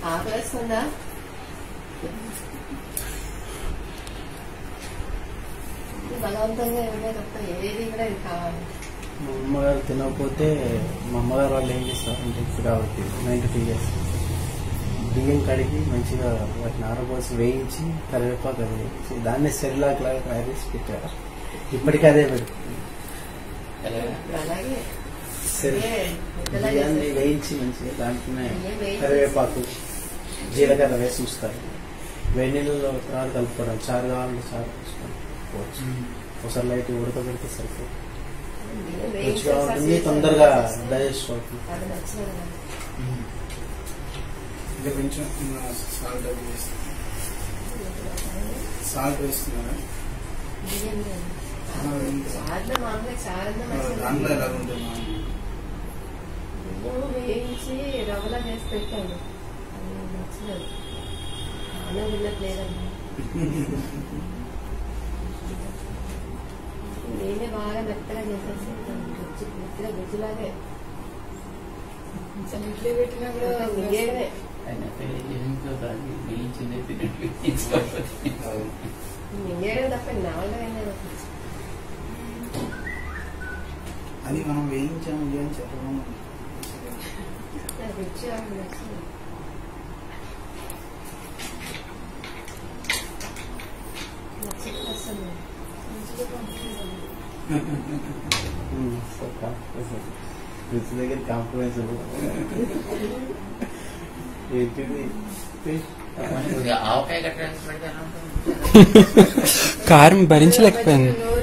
ఆకలిస్తుందా బలవంతంగా ఏమైనా తప్ప ఏది కూడా ఇది కావాలి మా అమ్మగారు తినకపోతే మా అమ్మగారు వాళ్ళు ఏం చేస్తారంటే ఇప్పుడు ఆవిడకి నైన్టీ టూ ఇయర్స్ బియ్యం కడిగి మంచిగా వాటిని ఆరబోసి వేయించి కరివేపాకు అది వేయించి దాన్ని సెల్లాక్ లాగా తయారు చేసి పెట్టారు ఇప్పటికీ అదే పెడుతుంది ఇప్పుడు అలాగే సెల్ ఏ, పెద్దలా బియ్యాన్ని చేసేది. వేయించి మంచిగా దాంట్లోనే బియ్యం వేయించి కరివేపాకు జీలకర్ర వేసి ఉంచుతారు వేడి నీళ్ళలో తర్వాత కలుపుకోవడం చారు కావాలంటే చారు పోసుకోవచ్చు ఒకసారి లైట్ ఉడకబెడితే సరిపోతుంది బియ్యం వేయించి రుచిగా ఒకసారి ఉంటుంది చేసి తొందరగా చేస్తే డైజెస్ట్ అవుతుంది అది నచ్చినది నాకు. ఇంకా కొంచెం సాల్ట్ అది వేస్తాను సాల్ట్ వేస్తున్నారా బియ్యం లేదు. ఆ, ఇంకా. చారులో మామూలుగా చారన్నా దాంట్లో నచ్చినది. ఎలా ఉంటుంది బియ్యం వేయించి రవ్వలా చేసి పెట్టాను అది నచ్చినది అన్నం తినట్లేదండి నేనే బాగా మెత్తగా చేసేసి గుజ్జు మెత్తగా గుజ్జులాగే ఇడ్లీ పెట్టినా కూడా మింగేయడమే ఆయన పెళ్లి చేసిన తర్వాత వేయించిందే తినండి మింగేయడం తప్ప నా వల్ల ఏం లేదు. అది మనం వేయించాము ఇది అని చెప్పడం నాకు రుచి నాకు నచ్చింది నచ్చింది అసలు మంచిగా పంపించాను రుచి దగ్గర కాంప్రమైజ్ ఏంటిది ఆవకాయ కట్టడానికి పెడితే ఎలా ఉంటుంది కారం భరించలేకపోయాను